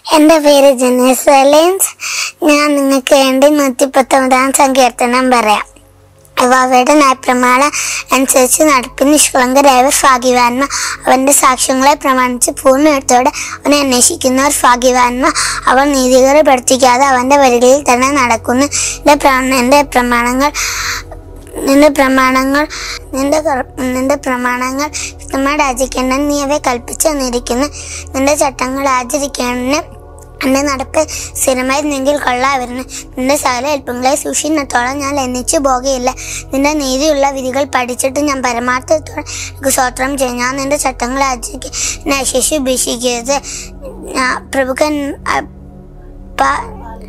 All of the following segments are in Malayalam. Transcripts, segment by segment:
എൻ്റെ പേര് ജനീസ് അലയൻസ് ഞാൻ നിങ്ങൾക്ക് വേണ്ടി നൂറ്റി പത്തൊമ്പതാം സങ്കീർത്തനം പറയാം യഹോവയുടെ ന്യായപ്രമാണം അനുസരിച്ച് നടപ്പിന് നിഷ്കളങ്കരായ ഭാഗ്യവാന്മ അവന്റെ സാക്ഷ്യങ്ങളെ പ്രമാണിച്ച് പൂർണ്ണത്തോടെ അവനെ അന്വേഷിക്കുന്നവർ ഭാഗ്യവാന്മ അവൻ നീതികളെ പ്രവർത്തിക്കാതെ അവന്റെ വരികളിൽ തന്നെ നടക്കുന്നു എൻ്റെ പ്ര- എൻ്റെ പ്രമാണങ്ങൾ നിന്റെ പ്രമാണങ്ങൾ നിന്റെ കർ- നിന്റെ പ്രമാണങ്ങൾ വ്യക്തമായിട്ട് ആചരിക്കേണ്ട നീ അവയെ കൽപ്പിച്ചു തന്നിരിക്കുന്നു നിന്റെ ചട്ടങ്ങൾ ആചരിക്കേണ്ട എന്റെ നടപ്പ് സ്ഥിരമായിരുന്നെങ്കിൽ കൊള്ളാമായിരുന്നു നിന്റെ സകല എളുപ്പങ്ങളെ സൂക്ഷിക്കുന്നത്തോളം ഞാൻ ലംഘിച്ചു പോകുകയില്ല നിന്റെ നീതിയുള്ള വിധികൾ പഠിച്ചിട്ട് ഞാൻ പരമാർത്ഥത്തോടെ നിനക്ക് സ്വത്രം ചെയ്യും ഞാൻ നിന്റെ ചട്ടങ്ങൾ ആചരിക്കും എന്നെ അശേഷി ഉപേക്ഷിക്കരുത് ഞാൻ പ്രഭുക്കൻ അ- പ-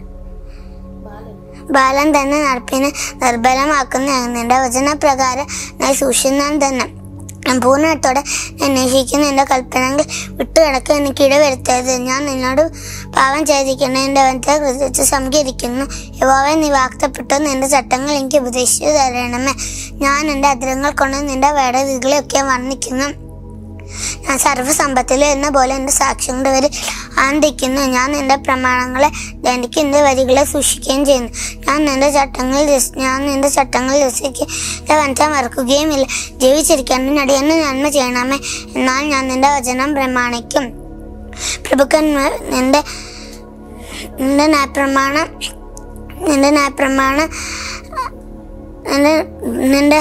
ബാലൻ തന്നെ നടപ്പിന് നിർബലമാക്കുന്ന നിന്റെ വചനപ്രകാരം ഞാൻ സൂക്ഷിക്കാൻ തന്നെ ഞാൻ പൂർണ്ണത്തോടെ അന്വേഷിക്കുന്ന എൻ്റെ കൽപ്പനകൾ വിട്ടുകിടക്കുക എനിക്ക് ഇടവരുത്തരുത് ഞാൻ നിന്നോട് പാവം ചെയ്തിരിക്കുന്ന എൻ്റെ വനത്തെ കൃതിച്ച് സംകരിക്കുന്നു യുവാവെ നീ വാക്തപ്പെട്ടു നിന്റെ ചട്ടങ്ങൾ എനിക്ക് ഉപദേശിച്ചു തരണമേ ഞാൻ എൻ്റെ അതിരങ്ങൾ കൊണ്ട് നിന്റെ വേടവിധികളെയൊക്കെ വർണ്ണിക്കുന്നു ഞാൻ സർവ്വസമ്പത്തിൽ എന്ന പോലെ എൻ്റെ സാക്ഷ്യങ്ങളുടെ വരി ആനന്ദിക്കുന്നു ഞാൻ നിന്റെ പ്രമാണങ്ങളെ എനിക്ക് എൻ്റെ വരികളെ സൂക്ഷിക്കുകയും ചെയ്യുന്നു ഞാൻ നിന്റെ ചട്ടങ്ങൾ രസ- ഞാൻ നിന്റെ ചട്ടങ്ങൾ രസിക്കുകയും എൻ്റെ വനത്തെ മറക്കുകയുമില്ല ജീവിച്ചിരിക്കാൻ അടിയന്ന് നന്മ ചെയ്യണമേ എന്നാൽ ഞാൻ നിന്റെ വചനം പ്രമാണിക്കും പ്രഭുക്കന്മാർ നിന്റെ നിന്റെ ന്യായപ്രമാണം നിന്റെ ന്യായപ്രമാണം നിന്റെ നിന്റെ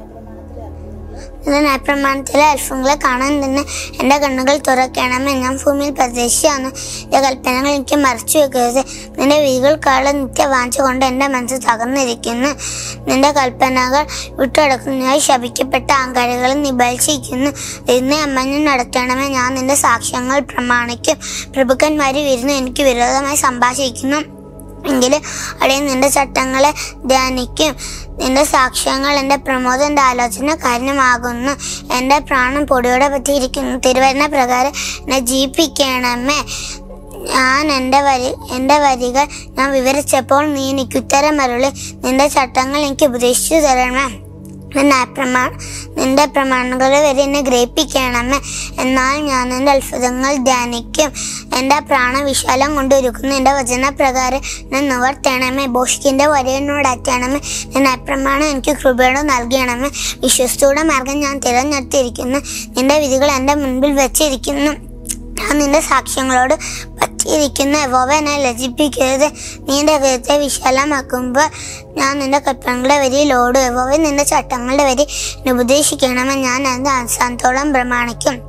നിന്റെ ന്യായപ്രമാണത്തിലെ അത്ഭുതങ്ങളെ കാണാൻ തന്നെ എൻ്റെ കണ്ണുകൾ തുറക്കണമേ ഞാൻ ഭൂമിയിൽ പ്രദേശിയാണ് എൻ്റെ കൽപ്പനകൾ എനിക്ക് മറച്ചു വെക്കരുത് നിന്റെ വിധികൾക്കുള്ള നിത്യവാഞ്ച കൊണ്ട് എൻ്റെ മനസ്സ് തകർന്നിരിക്കുന്നു നിന്റെ കൽപ്പനകൾ വിട്ടുകിടക്കുന്നതിനായി ശപിക്കപ്പെട്ട ആങ്കാരികൾ നിബൽസിക്കുന്നു ഇന്ന് അമ്മഞ്ഞു നടത്തണമേ ഞാൻ നിന്റെ സാക്ഷ്യങ്ങൾ പ്രമാണിക്കും പ്രഭുക്കന്മാര് വിരുന്ന് എനിക്ക് വിരോധമായി സംഭാഷിക്കുന്നു എങ്കിലും അടിയൻ നിന്റെ ചട്ടങ്ങളെ ധ്യാനിക്കും നിന്റെ സാക്ഷ്യങ്ങൾ എൻ്റെ പ്രമോദം എൻ്റെ ആലോചന കാരണമാകുന്നു എൻ്റെ പ്രാണൻ പൊടിയോടെ പറ്റിയിരിക്കുന്നു തിരുവരുന്ന പ്രകാരം എന്നെ ജീവിപ്പിക്കണമേ ഞാൻ എൻ്റെ വരി എൻ്റെ വരികൾ ഞാൻ വിവരിച്ചപ്പോൾ നീ എനിക്ക് ഉത്തരം അരുളി നിന്റെ ചട്ടങ്ങൾ എനിക്ക് ഉപദേശിച്ചു തരണമേ നിന്റെ പ്രമാണ നിന്റെ പ്രമാണങ്ങളെ വരെ എന്നെ ഗ്രഹിപ്പിക്കണമേ എന്നാൽ ഞാൻ നിന്റെ അത്ഭുതങ്ങൾ ധ്യാനിക്കും എൻ്റെ പ്രാണവിശാലം കൊണ്ടൊരുക്കുന്നു എൻ്റെ വചനപ്രകാരം ഞാൻ നിവർത്തണമേ ബോഷ്കിൻ്റെ വരയോട് അറ്റണമേ നിന്റെ പ്രമാണം എനിക്ക് കൃപയോടെ നൽകണമേ വിശ്വസ്തയുടെ മാർഗം ഞാൻ തിരഞ്ഞെടുത്തിരിക്കുന്നു നിന്റെ വിധികൾ എൻ്റെ മുൻപിൽ വെച്ചിരിക്കുന്നു ഞാൻ നിന്റെ സാക്ഷ്യങ്ങളോട് പറ്റിയിരിക്കുന്ന യഹോവ എന്നെ ലജിപ്പിക്കരുത് നീ എൻ്റെ ഹൃദയത്തെ വിശാലമാക്കുമ്പോൾ ഞാൻ നിന്റെ കൽപ്പനകളുടെ വരിയിലോടും യഹോവ നിന്റെ ചട്ടങ്ങളുടെ വരി എന്നെ ഉപദേശിക്കണമെന്ന് ഞാൻ അത് അവസാനത്തോളം പ്രമാണിക്കും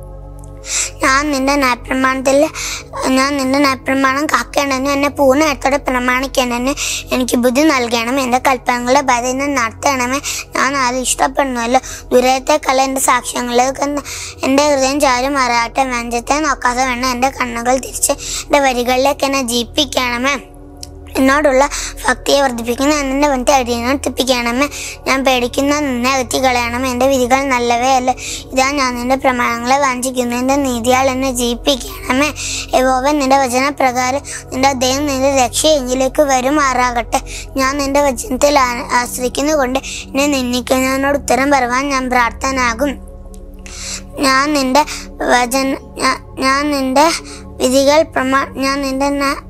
ഞാൻ നിന്റെ ന്യായപ്രമാണത്തിൽ ഞാൻ നിന്റെ ന്യായപ്രമാണം കാക്കേണ്ടതിന് എന്നെ പൂർണ്ണമായിട്ടോടെ പ്രമാണിക്കേണ്ടതിന് എനിക്ക് ബുദ്ധി നൽകണം എൻ്റെ കൽപ്പനകളെ ബദലിനെ നടത്തണമേ ഞാൻ ആരും ഇഷ്ടപ്പെടുന്നുവല്ലോ ദുരത്തേക്കല്ല എൻ്റെ സാക്ഷ്യങ്ങളിലേക്ക് എൻ്റെ ഹൃദയം ചാരും മാറാട്ടെ വ്യഞ്ചത്തെ നോക്കാതെ വേണം എൻ്റെ കണ്ണുകൾ തിരിച്ച് എൻ്റെ വരികളിലേക്ക് എന്നെ ജീപ്പിക്കണമേ എന്നോടുള്ള ഭക്തിയെ വർദ്ധിപ്പിക്കുന്ന എന്നെ വന്നിട്ട് അടിയനോട് തിപ്പിക്കണമേ ഞാൻ പേടിക്കുന്ന നിന്നെ അകറ്റി കളയണം എൻ്റെ വിധികൾ നല്ലവയല്ല ഇതാ ഞാൻ നിന്റെ പ്രമാണങ്ങളെ വാഞ്ചിക്കുന്നു എൻ്റെ നീതിയാൽ എന്നെ ജീവിപ്പിക്കണമേ യഹോവൻ നിന്റെ വചനപ്രകാരം നിന്റെ ദൈവം നിന്റെ രക്ഷ എങ്കിലേക്ക് വരുമാറാകട്ടെ ഞാൻ നിന്റെ വചനത്തിൽ ആ- ആശ്രയിക്കുന്നതുകൊണ്ട് എന്നെ നിന്ദിക്കുന്നതിനോട് ഉത്തരം പറയുവാൻ ഞാൻ പ്രാർത്ഥനാകും ഞാൻ നിന്റെ വചന ഞാ- ഞാൻ നിന്റെ വിധികൾ പ്രമാ ഞാൻ നിന്റെ ന-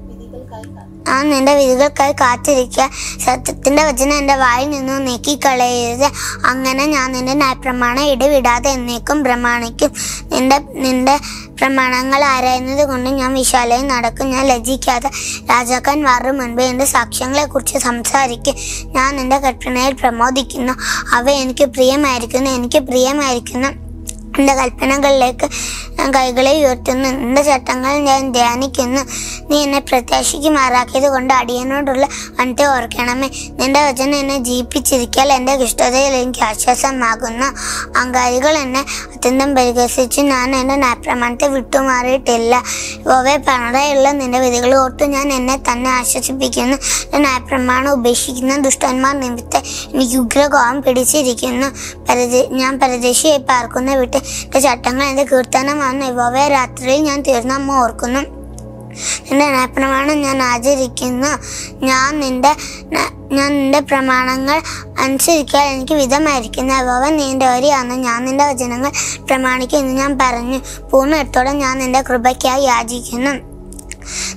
ഞാൻ നിന്റെ വിധികൾക്കായി കാത്തിരിക്കുക സത്യത്തിന്റെ വചനം എൻ്റെ വായിൽ നിന്നും നീക്കിക്കളയരുത് അങ്ങനെ ഞാൻ നിന്റെ ന്യായപ്രമാണം ഇടവിടാതെ എന്നേക്കും പ്രമാണിക്കും നിന്റെ നിന്റെ പ്രമാണങ്ങൾ ആരായുന്നത് കൊണ്ട് ഞാൻ വിശാലയിൽ നടക്കും ഞാൻ ലജ്ജിക്കാതെ രാജാക്കന്മാരുടെ മുൻപ് എൻ്റെ സാക്ഷ്യങ്ങളെ കുറിച്ച് സംസാരിക്കും ഞാൻ നിന്റെ കൽപ്പനയിൽ പ്രമോദിക്കുന്നു അവ എനിക്ക് പ്രിയമായിരിക്കുന്നു എനിക്ക് പ്രിയമായിരിക്കുന്നു എൻ്റെ കൽപ്പനകളിലേക്ക് ഞാൻ കൈകളെ ഉയർത്തുന്നു നിന്റെ ചട്ടങ്ങൾ ഞാൻ ധ്യാനിക്കുന്നു നീ എന്നെ പ്രത്യാശിക്ക് മാറാക്കിയത് കൊണ്ട് അടിയനോടുള്ള വനത്തെ ഓർക്കണമേ നിന്റെ വചനം എന്നെ ജീവിപ്പിച്ചിരിക്കാൽ എൻ്റെ ദുഷ്ടതയിൽ എനിക്ക് ആശ്വാസമാകുന്നു അങ്കാരികൾ എന്നെ അത്യന്തം പരിഹസിച്ച് ഞാൻ എൻ്റെ ന്യായപ്രമാണത്തെ വിട്ടുമാറിയിട്ടില്ല ഓവെ പണറയുള്ള നിന്റെ വിധികൾ ഓർത്തു ഞാൻ എന്നെ തന്നെ ആശ്വസിപ്പിക്കുന്നു എൻ്റെ ന്യായപ്രമാണം ഉപേക്ഷിക്കുന്ന ദുഷ്ടന്മാർ നിമിത്തം എനിക്ക് ഉഗ്രകോപം പിടിച്ചിരിക്കുന്നു പരദേ ഞാൻ പരദേശിയായി പാർക്കുന്ന വിട്ട് എൻ്റെ ചട്ടങ്ങൾ എൻ്റെ കീർത്തനമാണ് ഇവയെ രാത്രിയിൽ ഞാൻ തീർന്നമ്മ ഓർക്കുന്നു നിന്റെ ന്യായപ്രമാണം ഞാൻ ആചരിക്കുന്നു ഞാൻ നിന്റെ ന- ഞാൻ നിന്റെ പ്രമാണങ്ങൾ അനുസരിക്കാൻ എനിക്ക് വിധമായിരിക്കുന്നു അവ നിന്റെ വരിയാണ് ഞാൻ നിന്റെ വചനങ്ങൾ പ്രമാണിക്കുന്നു ഞാൻ പറഞ്ഞു പൂർണ്ണത്തോടെ ഞാൻ നിന്റെ കൃപയ്ക്കായി യാചിക്കുന്നു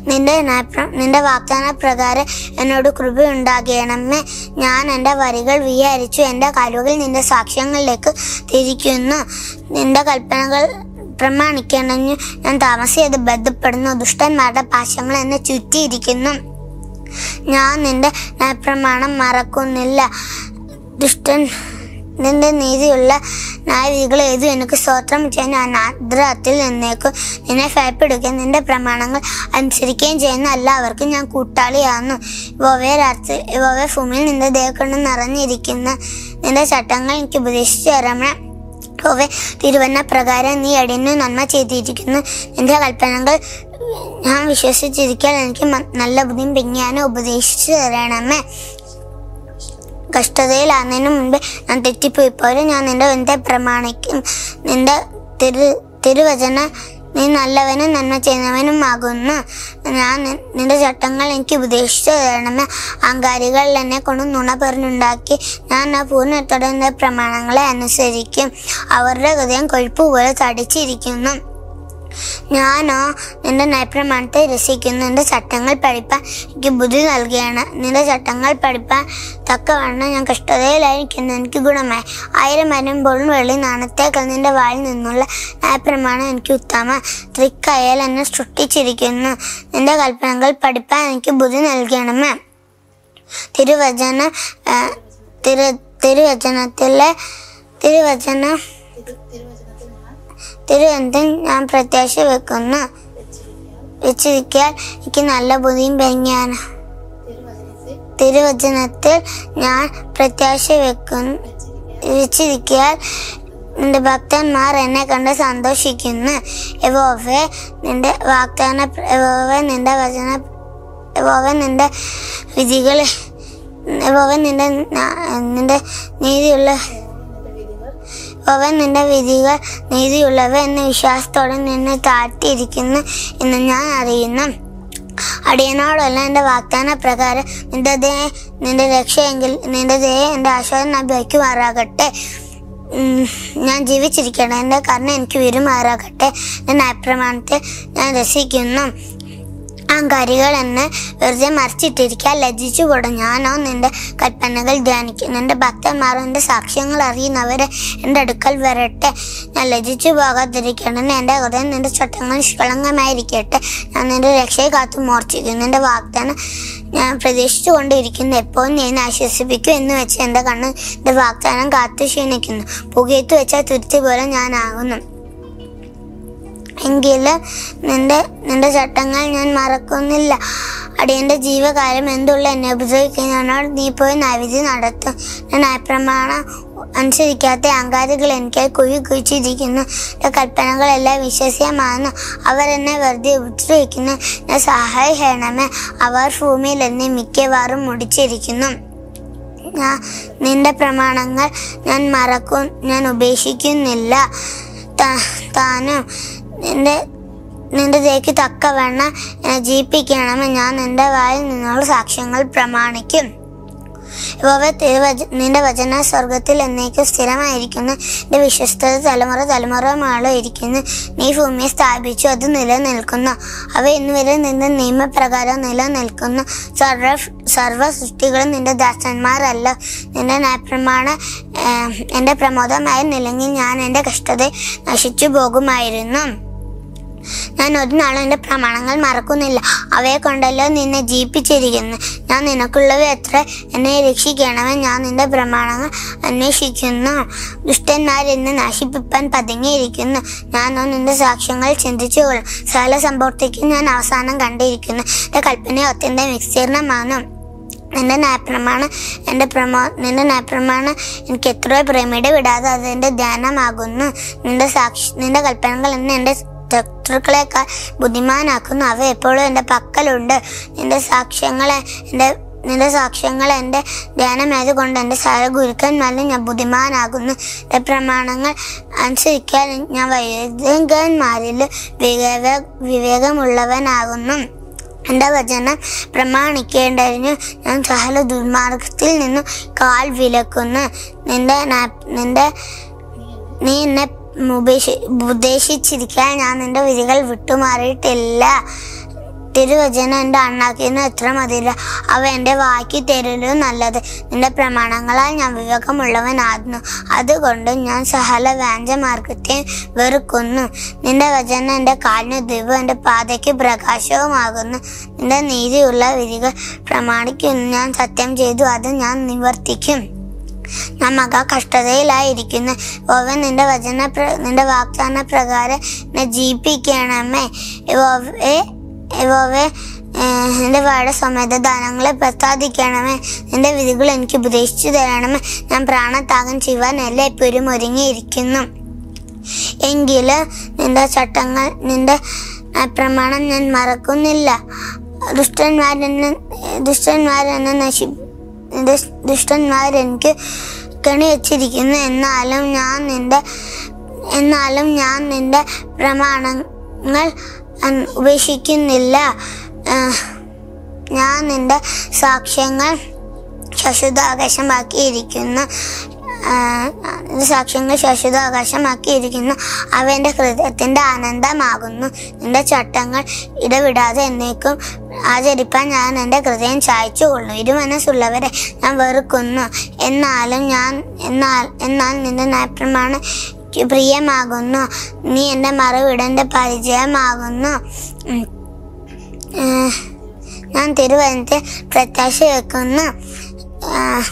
നിന്റെ ന്യായപ്ര- നിന്റെ വാഗ്ദാന പ്രകാരം എന്നോട് കൃപയുണ്ടാകണമേ ഞാൻ എൻ്റെ വരികൾ വിചാരിച്ചു എൻ്റെ കാലുകൾ നിന്റെ സാക്ഷ്യങ്ങളിലേക്ക് തിരിക്കുന്നു നിന്റെ കൽപ്പനകൾ പ്രമാണിക്കണമെന്ന് ഞാൻ താമസിയാതെ ബന്ധപ്പെടുന്നു ദുഷ്ടന്മാരുടെ പാശങ്ങൾ എന്നെ ചുറ്റിയിരിക്കുന്നു ഞാൻ നിന്റെ ന്യായപ്രമാണം മറക്കുന്നില്ല ദുഷ്ടൻ നിന്റെ നീതിയുള്ള ന്യായവിധികൾ ഏതു എനിക്ക് സ്തോത്രം ചെയ്യാൻ ഞാൻ ആദ്രത്തിൽ നിന്നേക്കും നിന്നെ ഭയപ്പെടുകയും നിന്റെ പ്രമാണങ്ങൾ അനുസരിക്കുകയും ചെയ്യുന്ന എല്ലാവർക്കും ഞാൻ കൂട്ടാളിയാകുന്നു ഇവയെ രാത്രി ഇവയെ ഭൂമിയിൽ നിന്റെ ദേഹക്കൊണ്ട് നിറഞ്ഞിരിക്കുന്ന നിന്റെ ചട്ടങ്ങൾ എനിക്ക് ഉപദേശിച്ചു തരണം യഹോവേ തിരുവന്ന പ്രകാരം നീ അടിയന് നന്മ ചെയ്തിരിക്കുന്നു നിന്റെ കൽപ്പനകൾ ഞാൻ വിശ്വസിച്ചിരിക്കാൻ എനിക്ക് മ- നല്ല ബുദ്ധിയും വിജ്ഞാനം ഉപദേശിച്ചു തരണമേ കഷ്ടതയിലാകുന്നതിന് മുൻപ് ഞാൻ തെറ്റിപ്പോയിപ്പോലും ഞാൻ നിന്റെ ബന്ധത്തെ പ്രമാണിക്കും നിന്റെ തിരു തിരുവചന നീ നല്ലവനും നന്മ ചെയ്യുന്നവനുമാകുന്നു ഞാൻ നി- നിന്റെ ചട്ടങ്ങൾ എനിക്ക് ഉപദേശിച്ചു തരണമേ അങ്കാരികൾ എന്നെ കൊണ്ട് നുണ പറഞ്ഞുണ്ടാക്കി ഞാൻ ആ പൂർണ്ണത്തോടെ നിന്റെ പ്രമാണങ്ങളെ അനുസരിക്കും അവരുടെ ഹൃദയം കൊഴുപ്പ് പോലെ തടിച്ചിരിക്കുന്നു ഞാനോ നിന്റെ നയപ്രമാണത്തെ രസിക്കുന്നു നിന്റെ ചട്ടങ്ങൾ പഠിപ്പാൻ എനിക്ക് ബുദ്ധി നൽകുകയാണ് നിന്റെ ചട്ടങ്ങൾ പഠിപ്പാൻ തക്കവണ്ണം ഞാൻ കഷ്ടതയിലായിരിക്കുന്നു എനിക്ക് ഗുണമായി ആയിരം വരുമ്പോഴും വെള്ളി നാണത്തേക്കാൾ നിന്റെ വായിൽ നിന്നുള്ള നയപ്രമാണം എനിക്ക് ഉത്തമ തൃക്കയൽ എന്നെ സൃഷ്ടിച്ചിരിക്കുന്നു നിന്റെ കൽപ്പനകൾ പഠിപ്പാൻ എനിക്ക് ബുദ്ധി നൽകണമേ തിരുവചന ആ, തിരു തിരുവചനത്തിലെ തിരുവചന തിരുവനന്തം ഞാൻ പ്രത്യാശ വെക്കുന്നു വെച്ചിരിക്കാൻ എനിക്ക് നല്ല ബുദ്ധിയും പരിജ്ഞാനം തിരുവചനത്തിൽ ഞാൻ പ്രത്യാശ വെക്കുന്നു വെച്ചിരിക്കാൻ നിന്റെ ഭക്തന്മാർ എന്നെ കണ്ട് സന്തോഷിക്കുന്നു യഹോവേ നിന്റെ വാഗ്ദാന യഹോവേ നിന്റെ വചന യഹോവേ നിന്റെ വിധികൾ യഹോവേ നിന്റെ ന- നിന്റെ നീതിയുള്ള അവൻ നിന്റെ വിധികൾ നീതിയുള്ളവ എന്ന വിശ്വാസത്തോടെ നിന്നെ താഴ്ത്തിയിരിക്കുന്നു എന്ന് ഞാൻ അറിയുന്നു അടിയനോടല്ല എൻ്റെ വാഗ്ദാന പ്രകാരം നിന്റെ ദേ നിന്റെ രക്ഷയെങ്കിൽ നിന്റെ ദേ എൻ്റെ ആശ്വാസം അഭ്യക്കുമാറാകട്ടെ ഉം, ഞാൻ ജീവിച്ചിരിക്കണം എൻ്റെ കർണ എനിക്ക് വിരുമാറാകട്ടെ എൻ്റെ ന്യായപ്രമാണത്തെ ഞാൻ രസിക്കുന്നു അഹങ്കാരികൾ എന്നെ വെറുതെ മറിച്ചിട്ടിരിക്കാൻ ലജ്ജിച്ചു കൂടും ഞാനോ നിന്റെ കൽപ്പനകൾ ധ്യാനിക്കും നിന്റെ ഭക്തന്മാർ എൻ്റെ സാക്ഷ്യങ്ങൾ അറിയുന്നവരെ എൻ്റെ അടുക്കൽ വരട്ടെ ഞാൻ ലജ്ജിച്ചു പോകാതിരിക്കണം എൻ്റെ ഹൃദയം നിന്റെ ചട്ടങ്ങൾ നിഷ്കളങ്കമായിരിക്കട്ടെ ഞാൻ നിന്റെ രക്ഷയെ കാത്തു മോർച്ചിക്കും നിന്റെ വാഗ്ദാനം ഞാൻ പ്രതീക്ഷിച്ചു കൊണ്ടിരിക്കുന്നു എപ്പോഴും നീ എന്നെ ആശ്വസിപ്പിക്കും എന്ന് വെച്ച് എൻ്റെ കണ്ണ് എൻ്റെ വാഗ്ദാനം കാത്തു ക്ഷീണിക്കുന്നു പുകയത്ത് വെച്ചാൽ തുരുത്തി പോലെ ഞാനാകുന്നു എങ്കിലും നിന്റെ നിന്റെ ചട്ടങ്ങൾ ഞാൻ മറക്കുന്നില്ല അടിയന്റെ ജീവകാലം എന്തുള്ള എന്നെ ഉപദ്രവിക്കുന്നതിനോട് നീ പോയി നൈവിധി നടത്തും ഞാൻ ന്യായപ്രമാണം അനുസരിക്കാത്ത അങ്കാരികൾ എനിക്കായി കുഴി കുഴിച്ചിരിക്കുന്നു എൻ്റെ കൽപ്പനകളെല്ലാം വിശ്വസ്യമാകുന്നു അവർ എന്നെ വെറുതെ ഉപദ്രവിക്കുന്നു ഞാൻ സഹായിക്കണമേ അവർ ഭൂമിയിൽ എന്നെ മിക്കവാറും മുടിച്ചിരിക്കുന്നു ഞാൻ നിന്റെ പ്രമാണങ്ങൾ ഞാൻ മറക്കും ഞാൻ ഉപേക്ഷിക്കുന്നില്ല താ- താനും നിന്റെ നിന്റെ ദേക്ക് തക്കവണ്ണം എന്നെ ജീവിപ്പിക്കണമെന്ന് ഞാൻ നിന്റെ വായിൽ നിന്നുള്ള സാക്ഷ്യങ്ങൾ പ്രമാണിക്കും യഹോവേ, തിരുവച നിന്റെ വചന സ്വർഗത്തിൽ എന്നേക്കും സ്ഥിരമായിരിക്കുന്നു നിന്റെ വിശ്വസ്തത തലമുറ തലമുറമാളോ ഇരിക്കുന്നു നീ ഭൂമിയെ സ്ഥാപിച്ചു അത് നിലനിൽക്കുന്നു അവ ഇന്നുവരെ നിന്റെ നിയമപ്രകാരം നിലനിൽക്കുന്നു സർവ സർവ സൃഷ്ടികളും നിന്റെ ദാസന്മാരല്ല നിന്റെ ന്യായപ്രമാണ എൻ്റെ പ്രമോദമായിരുന്നില്ലെങ്കിൽ ഞാൻ എൻ്റെ കഷ്ടത നശിച്ചു പോകുമായിരുന്നു ഞാൻ ഒരു നാളും എൻ്റെ പ്രമാണങ്ങൾ മറക്കുന്നില്ല അവയെ കൊണ്ടല്ലോ നിന്നെ ജീവിപ്പിച്ചിരിക്കുന്നു ഞാൻ നിനക്കുള്ളവ എത്ര എന്നെ രക്ഷിക്കണമേ ഞാൻ നിന്റെ പ്രമാണങ്ങൾ അന്വേഷിക്കുന്നു ദുഷ്ടന്മാർ എന്നെ നശിപ്പിപ്പാൻ പതുങ്ങിയിരിക്കുന്നു ഞാനോ നിന്റെ സാക്ഷ്യങ്ങൾ ചിന്തിച്ചുകൊള്ളും സകല സംഭവത്തേക്കും ഞാൻ അവസാനം കണ്ടിരിക്കുന്നു എൻ്റെ കൽപ്പന അത്യന്തം വിസ്തീർണമാണ് നിന്റെ ന്യായപ്രമാണം എൻ്റെ പ്രമോ നിന്റെ ന്യായപ്രമാണം എനിക്ക് എത്രയോ പ്രേമിയുടെ വിടാതെ അതെൻ്റെ ധ്യാനമാകുന്നു നിന്റെ സാക്ഷി നിന്റെ കൽപ്പനകൾ എന്നെ എൻ്റെ ശത്രുക്കളെക്കാൾ ബുദ്ധിമാനാക്കുന്നു അവ എപ്പോഴും എൻ്റെ പക്കലുണ്ട് നിന്റെ സാക്ഷ്യങ്ങളെ എൻ്റെ നിന്റെ സാക്ഷ്യങ്ങൾ എൻ്റെ ധ്യാനമായതുകൊണ്ട് എൻ്റെ സകല ഗുരുക്കന്മാരിലും ഞാൻ ബുദ്ധിമാനാകുന്നു എൻ്റെ പ്രമാണങ്ങൾ അനുസരിക്കാൻ ഞാൻ വൈദികന്മാരിൽ വിവേക വിവേകമുള്ളവനാകുന്നു എൻ്റെ വചനം പ്രമാണിക്കേണ്ടതിന് ഞാൻ സകല ദുർമാർഗത്തിൽ നിന്നും കാൽ വിലക്കുന്നു നിന്റെ നാ- നിന്റെ നീ എന്നെ ഉപേക്ഷി ഉപദേശിച്ചിരിക്കാൻ ഞാൻ നിന്റെ വിധികൾ വിട്ടുമാറിയിട്ടില്ല തിരുവചനം എൻ്റെ അണ്ണാക്കിന് എത്ര മതിയില്ല അവ എൻ്റെ വാക്കി തരലും നല്ലത് നിന്റെ പ്രമാണങ്ങളാൽ ഞാൻ വിവേകമുള്ളവനാകുന്നു അതുകൊണ്ട് ഞാൻ സഹല വ്യാജമാർഗത്തെയും വെറുക്കുന്നു നിന്റെ വചനം എൻ്റെ കാലിന് ദൈവം എൻ്റെ പാതയ്ക്ക് പ്രകാശവുമാകുന്നു നിന്റെ നീതിയുള്ള വിധികൾ പ്രമാണിക്കുന്നു ഞാൻ സത്യം ചെയ്തു അത് ഞാൻ നിവർത്തിക്കും ഞാൻ മക കഷ്ടതയിലായിരിക്കുന്നു യഹോവ നിന്റെ വചന പ്ര- നിന്റെ വാഗ്ദാന പ്രകാരം എന്നെ ജീവിപ്പിക്കണമേ യഹോവേ യഹോവേ ഏഹ്, നിന്റെ വാഴ സമേത ദാനങ്ങളെ പ്രസാദിക്കണമേ നിന്റെ വിധികൾ എനിക്ക് ഉപദേശിച്ചു തരണമേ ഞാൻ പ്രാണത്യാഗം ചെയ്യുവാൻ എല്ലായ്പ്പോഴും ഒരുങ്ങിയിരിക്കുന്നു എങ്കിലും നിന്റെ ചട്ടങ്ങൾ നിന്റെ ആ, പ്രമാണം ഞാൻ മറക്കുന്നില്ല ദുഷ്ടന്മാരെന്നെ ദുഷ്ടന്മാരെന്നെ നശി ദുഷ്- ദുഷ്ടന്മാരെനിക്ക് കെണി വച്ചിരിക്കുന്നു എന്നാലും ഞാൻ നിന്റെ എന്നാലും ഞാൻ നിന്റെ പ്രമാണങ്ങൾ അൻ- ഉപേക്ഷിക്കുന്നില്ല ആ, ഞാൻ നിന്റെ സാക്ഷ്യങ്ങൾ ശശുതാകാശമാക്കിയിരിക്കുന്നു ആ, ഇത് സാക്ഷ്യങ്ങൾ ശശുതാകാശമാക്കിയിരിക്കുന്നു അവ എൻ്റെ ഹൃദയത്തിൻ്റെ ആനന്ദമാകുന്നു നിന്റെ ചട്ടങ്ങൾ ഇടവിടാതെ എന്നേക്കും ആചരിപ്പാൻ ഞാൻ എൻ്റെ ഹൃദയം ചായച്ചു കൊള്ളും ഇരുമനസ്സുള്ളവരെ ഞാൻ വെറുക്കുന്നു എന്നാലും ഞാൻ എന്നാൽ എന്നാൽ നിന്റെ നയപ്രമാണം എനിക്ക് പ്രിയമാകുന്നു നീ എൻ്റെ മറവിടൻ്റെ പരിചയമാകുന്നു ഉം. ഏഹ്, ഞാൻ തിരുവനന്തപുരത്തെ പ്രത്യാശ വെക്കുന്നു ആഹ്,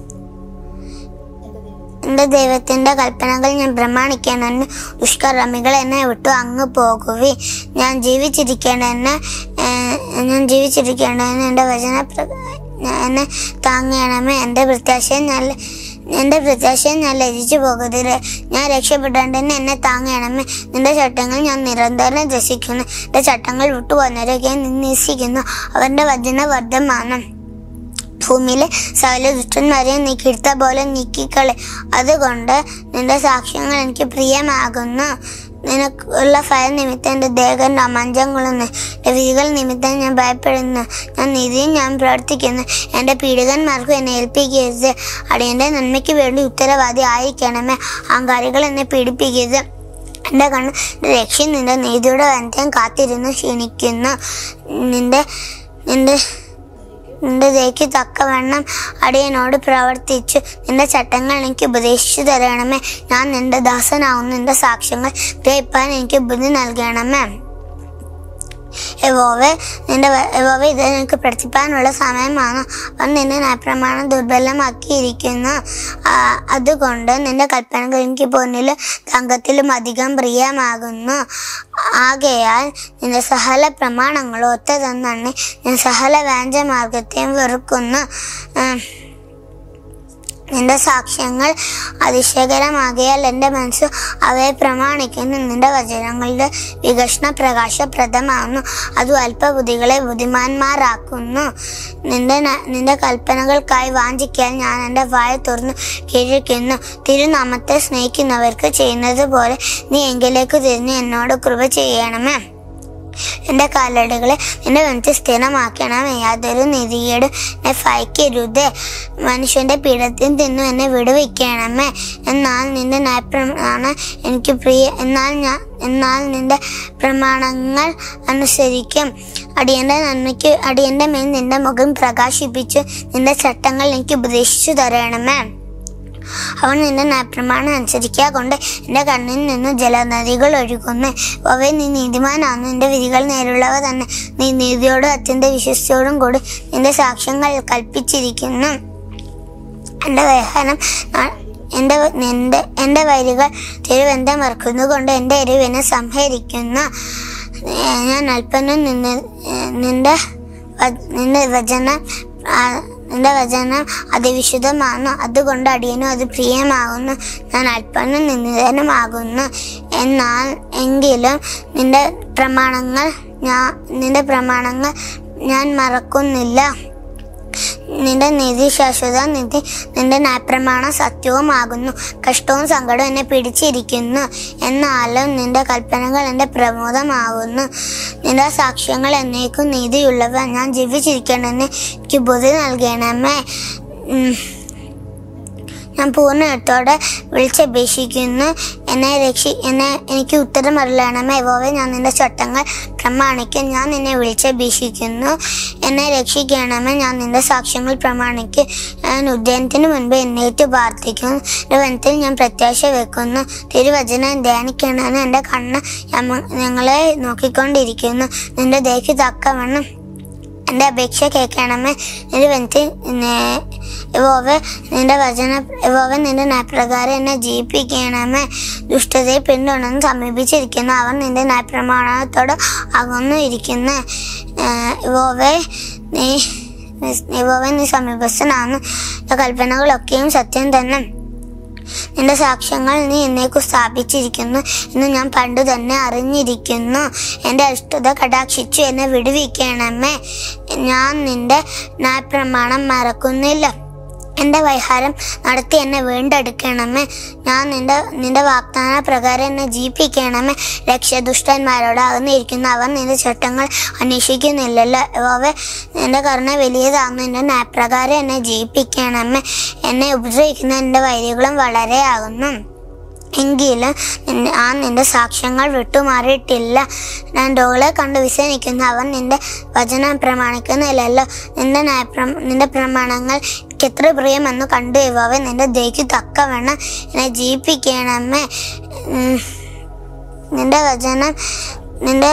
എൻ്റെ ദൈവത്തിൻ്റെ കൽപ്പനകൾ ഞാൻ പ്രമാണിക്കണമെന്ന് ദുഷ്കർമ്മികൾ എന്നെ വിട്ടു അങ്ങ് പോകുവി ഞാൻ ജീവിച്ചിരിക്കണമെന്ന് ഏഹ്, ഞാൻ ജീവിച്ചിരിക്കണമെന്ന് എൻ്റെ വചന പ്രകാരം എന്നെ താങ്ങണമേ എൻ്റെ പ്രത്യാശയെ ഞാൻ എൻ്റെ പ്രത്യാശയെ ഞാൻ ലജിച്ചു പോകരുത് ഞാൻ രക്ഷപ്പെടേണ്ടെന്ന് എന്നെ താങ്ങണമേ നിന്റെ ചട്ടങ്ങൾ ഞാൻ നിരന്തരം രസിക്കുന്നു എൻ്റെ ചട്ടങ്ങൾ വിട്ടുപോകുന്നവരൊക്കെ നിന്നസിക്കുന്നു അവരുടെ വചന വർദ്ധമാനം ഭൂമിയിലെ സകല ദുഷ്ടന്മാരെ നീക്കിയെടുത്ത പോലെ നീക്കിക്കളെ അതുകൊണ്ട് നിന്റെ സാക്ഷ്യങ്ങൾ എനിക്ക് പ്രിയമാകുന്നു നിനക്കുള്ള ഭയം നിമിത്തം എൻ്റെ ദേഹം രോമാഞ്ചം കൊള്ളുന്നു എൻ്റെ വിധികൾ നിമിത്തം ഞാൻ ഭയപ്പെടുന്നു ഞാൻ നീതിയും ഞാൻ പ്രവർത്തിക്കുന്നു എൻ്റെ പീഡികന്മാർക്കും എന്നെ ഏൽപ്പിക്കരുത് അടിയൻ്റെ നന്മയ്ക്ക് വേണ്ടി ഉത്തരവാദി ആയിരിക്കണമേ അഹങ്കാരികൾ എന്നെ പീഡിപ്പിക്കരുത് എൻ്റെ കണ്ണ് രക്ഷ നിന്റെ നീതിയുടെ വനത്തെയും കാത്തിരുന്നു ക്ഷീണിക്കുന്നു നിന്റെ നിന്റെ നിന്റെ ദയക്ക് തക്കവണ്ണം അടിയനോട് പ്രവർത്തിച്ചു നിന്റെ ചട്ടങ്ങൾ എനിക്ക് ഉപദേശിച്ചു തരണമേ ഞാൻ നിന്റെ ദാസനാവുന്നു നിന്റെ സാക്ഷ്യങ്ങൾ ഗ്രഹിപ്പാൻ എനിക്ക് ബുദ്ധി നൽകണമേ യഹോവേ നിന്റെ വ- യഹോവേ ഇത് എനിക്ക് പ്രവർത്തിപ്പാനുള്ള സമയമാണ് അവൻ നിന്നെ നയപ്രമാണം ദുർബലമാക്കിയിരിക്കുന്നു ആ, അതുകൊണ്ട് നിന്റെ കൽപ്പനകൾ എനിക്ക് പൊന്നിലും തങ്കത്തിലും അധികം പ്രിയമാകുന്നു ആകയാൽ നിന്റെ സകല പ്രമാണങ്ങളും ഒത്തതെന്നാണ് ഞാൻ സകല വ്യാജമാർഗത്തെയും വെറുക്കുന്നു ഉം. നിന്റെ സാക്ഷ്യങ്ങൾ അതിശയകരമാകിയാൽ എൻ്റെ മനസ്സ് അവയെ പ്രമാണിക്കുന്നു നിന്റെ വചനങ്ങളുടെ വികസന പ്രകാശപ്രദമാകുന്നു അത് അല്പബുദ്ധികളെ ബുദ്ധിമാന്മാരാക്കുന്നു നിന്റെ ന- നിന്റെ കൽപ്പനകൾക്കായി വാഞ്ചിക്കാൻ ഞാൻ എൻ്റെ വായ തുറന്ന് കിഴിക്കുന്നു തിരുനാമത്തെ സ്നേഹിക്കുന്നവർക്ക് ചെയ്യുന്നത് പോലെ നീ എങ്കിലേക്ക് തിരിഞ്ഞ് എന്നോട് കൃപ ചെയ്യണമേ എൻ്റെ കാലടികളെ നിന്റെ വെഞ്ചി സ്ഥിരമാക്കണമേ യാതൊരു നിധികേടും എന്നെ ഭയക്കരുത് മനുഷ്യൻ്റെ പീഡത്തിൽ തിന്നു എന്നെ വിടുവിക്കണമേ എന്നാൽ നിന്റെ നയപ്രമാണം എനിക്ക് പ്രിയ എന്നാൽ ഞാൻ എന്നാൽ നിന്റെ പ്രമാണങ്ങൾ അനുസരിക്കും അടിയൻ്റെ നന്മയ്ക്ക് അടിയൻ്റെ മേൽ നിന്റെ മുഖം പ്രകാശിപ്പിച്ച് നിന്റെ ചട്ടങ്ങൾ എനിക്ക് ഉപദേശിച്ചു തരണമേ അവൻ നിന്റെ നയപ്രമാണം അനുസരിക്കുക കൊണ്ട് എൻ്റെ കണ്ണിൽ നിന്ന് ജലനദികൾ ഒഴുകുന്നു അവ നീ നീതിമാനാണ് നിന്റെ വിധികൾ നേരുള്ളവ തന്നെ നീ നീതിയോടും അത്യന്ത വിശ്വസ്തയോടും കൂടി നിന്റെ സാക്ഷ്യങ്ങൾ കൽപ്പിച്ചിരിക്കുന്നു എൻ്റെ വേഹനം ആ- എൻ്റെ വ- നിന്റെ എൻ്റെ വരികൾ തിരുവനന്തം മറക്കുന്നതുകൊണ്ട് എൻ്റെ എരിവിനെ സംഹരിക്കുന്നു ഏ, ഞാൻ അല്പനും നിന്നെ ഏ, നിന്റെ വ- നിന്റെ വചനം ആ, നിന്റെ വചനം അതിവിശുദ്ധമാണ് അതുകൊണ്ട് അടിയനും അത് പ്രിയമാകുന്നു ഞാൻ അല്പനും നിന്ദിതനുമാകുന്നു എന്നാൽ എങ്കിലും നിന്റെ പ്രമാണങ്ങൾ ഞാൻ നിന്റെ പ്രമാണങ്ങൾ ഞാൻ മറക്കുന്നില്ല നിന്റെ നിധി ശാശ്വത നിധി നിന്റെ ന്യായപ്രമാണം സത്യവുമാകുന്നു കഷ്ടവും സങ്കടവും എന്നെ പിടിച്ചിരിക്കുന്നു എന്നാലും നിന്റെ കൽപ്പനകൾ എൻ്റെ പ്രമോദമാകുന്നു നിന്റെ സാക്ഷ്യങ്ങൾ എന്നേക്കും നീതിയുള്ളവ ഞാൻ ജീവിച്ചിരിക്കണമെന്ന് എനിക്ക് ബുദ്ധി നൽകണമേ ഉം. ഞാൻ പൂർണ്ണത്തോടെ വിളിച്ചപേക്ഷിക്കുന്നു എന്നെ രക്ഷി എന്നെ എനിക്ക് ഉത്തരം അറിയണമേ യഹോവേ ഞാൻ നിന്റെ ചട്ടങ്ങൾ പ്രമാണിക്കും ഞാൻ നിന്നെ വിളിച്ചപേക്ഷിക്കുന്നു എന്നെ രക്ഷിക്കണമേ ഞാൻ നിന്റെ സാക്ഷ്യങ്ങൾ പ്രമാണിക്കും ഞാൻ ഉദ്യാനത്തിന് മുൻപ് എന്നേറ്റ് പ്രാർത്ഥിക്കുന്നു എൻ്റെ വനത്തിൽ ഞാൻ പ്രത്യാശ വെക്കുന്നു തിരുവചനം ധ്യാനിക്കണമെന്ന് എൻ്റെ കണ്ണ് ഞമ്മ- ഞങ്ങളെ നോക്കിക്കൊണ്ടിരിക്കുന്നു നിന്റെ ദേഹി തക്കവണ്ണം എൻ്റെ അപേക്ഷ കേൾക്കണമേ നിന്റെ വനത്തിൽ യഹോവ നിന്റെ വചന യഹോവ നിന്റെ ന്യായപ്രകാരം എന്നെ ജീവിപ്പിക്കണമേ ദുഷ്ടതയെ പിന്തുടർന്ന് സമീപിച്ചിരിക്കുന്നു അവർ നിന്റെ ന്യായപ്രമാണത്തോട് അകന്നു ഇരിക്കുന്നു യഹോവേ നീ യഹോവ നീ സമീപസ്ഥനാണ് നിന്റെ കൽപ്പനകളൊക്കെയും സത്യം തന്നെ നിന്റെ സാക്ഷ്യങ്ങൾ നീ എന്നേക്കു സ്ഥാപിച്ചിരിക്കുന്നു എന്ന് ഞാൻ പണ്ട് തന്നെ അറിഞ്ഞിരിക്കുന്നു എൻ്റെ അഷ്ടത കടാക്ഷിച്ചു എന്നെ വിടുവിക്കണമേ ഞാൻ നിന്റെ ന്യായപ്രമാണം മറക്കുന്നില്ല എൻ്റെ വൈഹാരം നടത്തി എന്നെ വീണ്ടെടുക്കണമേ ഞാൻ നിന്റെ നിന്റെ വാഗ്ദാന പ്രകാരം എന്നെ ജീവിപ്പിക്കണമേ രക്ഷദുഷ്ടന്മാരോട് അകന്നിരിക്കുന്ന അവർ നിന്റെ ചട്ടങ്ങൾ അന്വേഷിക്കുന്നില്ലല്ലോ അവ നിന്റെ കരുണ വലിയതാകുന്നു എൻ്റെ ന്യായപ്രകാരം എന്നെ ജീവിപ്പിക്കണമേ എന്നെ ഉപദ്രവിക്കുന്ന എൻ്റെ വൈരികളും വളരെ ആകുന്നു എങ്കിലും നിന്റെ- ആ നിന്റെ സാക്ഷ്യങ്ങൾ വിട്ടുമാറിയിട്ടില്ല ഞാൻ ഡോളെ കണ്ട് വിസനിക്കുന്ന അവൻ നിന്റെ വചനം പ്രമാണിക്കുന്നില്ലല്ലോ നിന്റെ ന്യായപ്ര നിന്റെ പ്രമാണങ്ങൾ എനിക്ക് എത്ര പ്രിയമെന്ന് കണ്ടു ഇവ നിന്റെ ദയ്ക്ക് തക്കവണ്ണം എന്നെ ജീവിപ്പിക്കണമേ ഉം. നിന്റെ വചനം നിന്റെ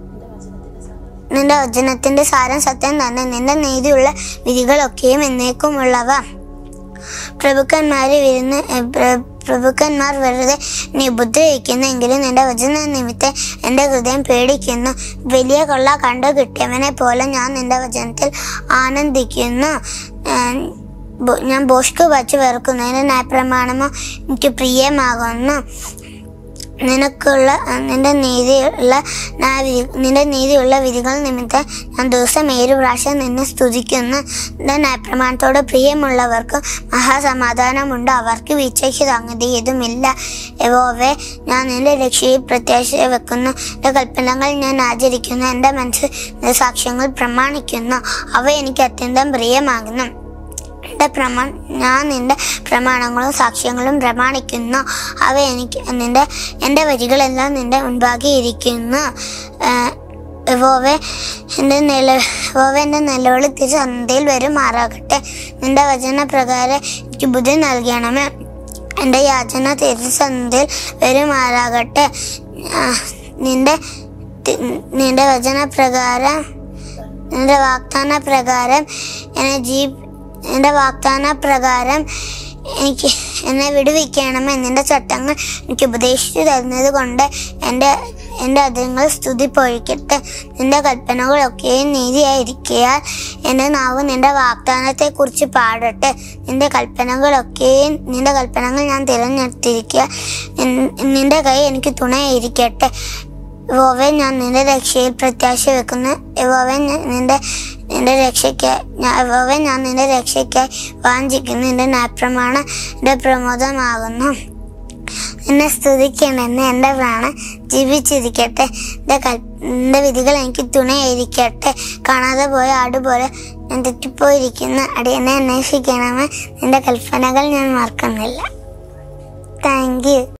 നിന്റെ വചനത്തിന്റെ സാരം സത്യം തന്നെ നിന്റെ നീതിയുള്ള വിധികളൊക്കെയും എന്നേക്കുമുള്ളവ പ്രഭുക്കന്മാര് വിരുന്ന് എ, പ്ര- പ്രഭുക്കന്മാർ വെറുതെ നീ ഉപദ്രവിക്കുന്നെങ്കിലും നിന്റെ വചന നിമിത്തം എൻ്റെ ഹൃദയം പേടിക്കുന്നു വലിയ കൊള്ള കണ്ടു കിട്ടിയവനെ പോലെ ഞാൻ നിന്റെ വചനത്തിൽ ആനന്ദിക്കുന്നു ഞാൻ ബോ- ഞാൻ ബോഷ്ക്ക് വച്ച് വെറുക്കുന്നു എൻ്റെ ന്യായപ്രമാണമോ എനിക്ക് പ്രിയമാകുന്നു നിനക്കുള്ള നിന്റെ നീതിയുള്ള ന്യായ വിധി- നിന്റെ നീതിയുള്ള വിധികൾ നിമിത്തം ഞാൻ ദിവസം ഏഴ് പ്രാവശ്യം നിന്നെ സ്തുതിക്കുന്നു നിന്റെ ന്യായപ്രമാണത്തോട് പ്രിയമുള്ളവർക്ക് മഹാസമാധാനമുണ്ട് അവർക്ക് വീഴ്ചയ്ക്ക് സംഗതിയതുമില്ല യഹോവേ ഞാൻ നിന്റെ രക്ഷയിൽ പ്രത്യാശ വെക്കുന്നു എൻ്റെ കൽപ്പനകൾ ഞാൻ ആചരിക്കുന്നു എൻ്റെ മനസ്സ് നിന്റെ സാക്ഷ്യങ്ങൾ പ്രമാണിക്കുന്നു അവ എനിക്ക് അത്യന്തം പ്രിയമാകുന്നു എൻ്റെ പ്രമാ ഞാൻ നിന്റെ പ്രമാണങ്ങളും സാക്ഷ്യങ്ങളും പ്രമാണിക്കുന്നു അവ എനിക്ക് നിന്റെ എൻ്റെ വരികളെല്ലാം നിന്റെ മുൻപാകെ ഇരിക്കുന്നു വോവെ എൻ്റെ നില വോവെ എൻ്റെ നിലവിളി തിരുസന്ധ്യയിൽ വരുമാറാകട്ടെ നിന്റെ വചന പ്രകാരം എനിക്ക് ബുദ്ധി നൽകണമേ എൻ്റെ യാചന തിരുസന്ധ്യയിൽ വരുമാറാകട്ടെ ആ, നിന്റെ തി- നിന്റെ വചന പ്രകാരം നിന്റെ വാഗ്ദാന പ്രകാരം എന്നെ ജീ നിന്റെ വാഗ്ദാന പ്രകാരം എനിക്ക് എന്നെ വിടുവിക്കണമേ നിന്റെ ചട്ടങ്ങൾ എനിക്ക് ഉപദേശിച്ചു തരുന്നത് കൊണ്ട് എൻ്റെ എൻ്റെ അതിങ്ങൾ സ്തുതി പൊഴിക്കട്ടെ നിന്റെ കൽപ്പനകളൊക്കെയും നീതിയായിരിക്കയാൽ എൻ്റെ നാവ് നിന്റെ വാഗ്ദാനത്തെക്കുറിച്ച് പാടട്ടെ നിന്റെ കൽപ്പനകളൊക്കെയും നിന്റെ കൽപ്പനകൾ ഞാൻ തിരഞ്ഞെടുത്തിരിക്കുക നിൻ- നിന്റെ കൈ എനിക്ക് തുണയായിരിക്കട്ടെ യഹോവേ ഞാൻ നിന്റെ രക്ഷയിൽ പ്രത്യാശ വെക്കുന്നു യഹോവേ ഞാൻ നിന്റെ നിന്റെ രക്ഷയ്ക്കായി ഞാൻ യഹോവേ ഞാൻ നിന്റെ രക്ഷയ്ക്കായി വാഞ്ചിക്കുന്നു നിന്റെ ന്യായപ്രമാണ എൻ്റെ പ്രമോദമാകുന്നു എന്നെ സ്തുതിക്കണമെന്ന് എൻ്റെ പ്രാണൻ ജീവിച്ചിരിക്കട്ടെ എൻ്റെ കൽ എൻ്റെ വിധികൾ എനിക്ക് തുണയായിരിക്കട്ടെ കാണാതെ പോയ ആട് പോലെ ഞാൻ തെറ്റിപ്പോയിരിക്കുന്ന അടിയനെ അന്വേഷിക്കണമേ നിന്റെ കൽപ്പനകൾ ഞാൻ മറക്കുന്നില്ല താങ്ക് യു